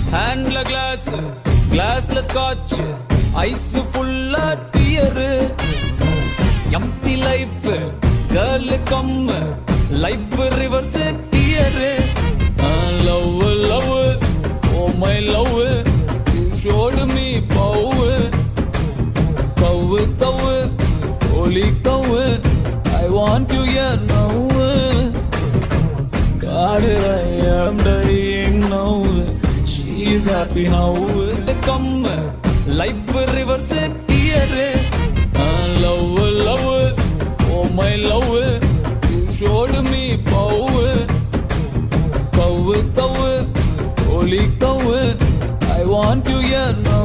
ஹேண்ட்ல கிளாஸ் கிளாஸ்ல scotch ice ஃபுல்லா dear empty life girl come life reverse dear love love oh my love you showed me பவ் கவு கவு ஒலி கவு I want you here now God, I am dying now. She's happy now. Come, life reverse here. Love, love, oh my love. You showed me power. Cow, cow, holy cow. I want you here now.